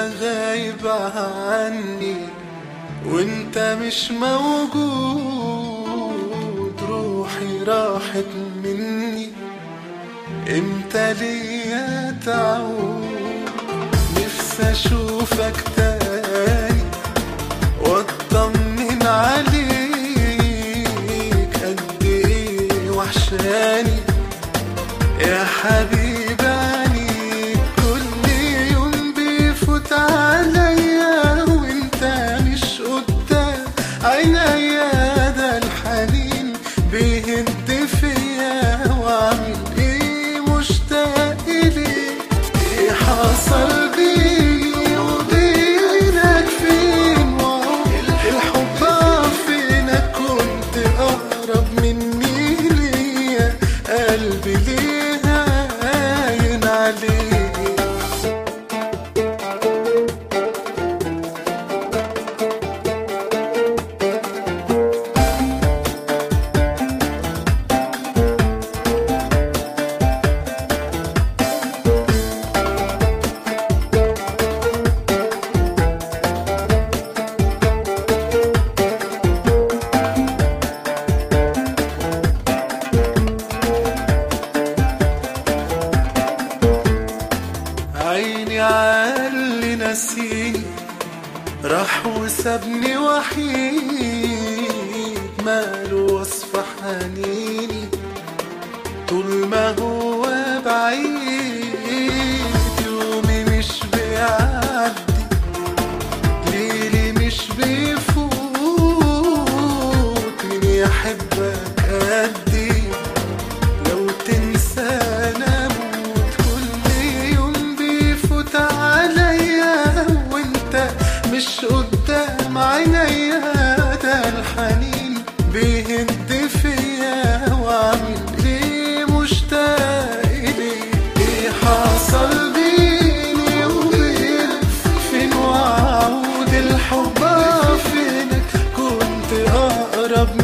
غايب عني وانت مش موجود روحي راحت مني امتى ليا تعود نفسي اشوفك تاني واطمن عليك قد ايه وحشاني يا حبيبي عليك كل يوم بيفوت عليا وانت مش قدام عينيا ده الحنين بيهد فيا واعمل ايه مشتاق ليك ايه حصل بيني وبينك فين وعمر الحب فينك كنت اقرب مني ليا قلبي ليه هاين عليك عيني عالي نسيني راح وسابني وحيد ماله وصف حنيني طول ما هو بعيد يومي مش بيعدي ليلي مش بيفوت مين يحبك قدي لو تنسانا اموت كل يوم بيفوت عليا وانت مش قدام عينيا ده الحنين بيهد فيا واعمل ليه مشتاق ليه ايه حصل بيني وبينك فين وعود الحب فينك كنت اقرب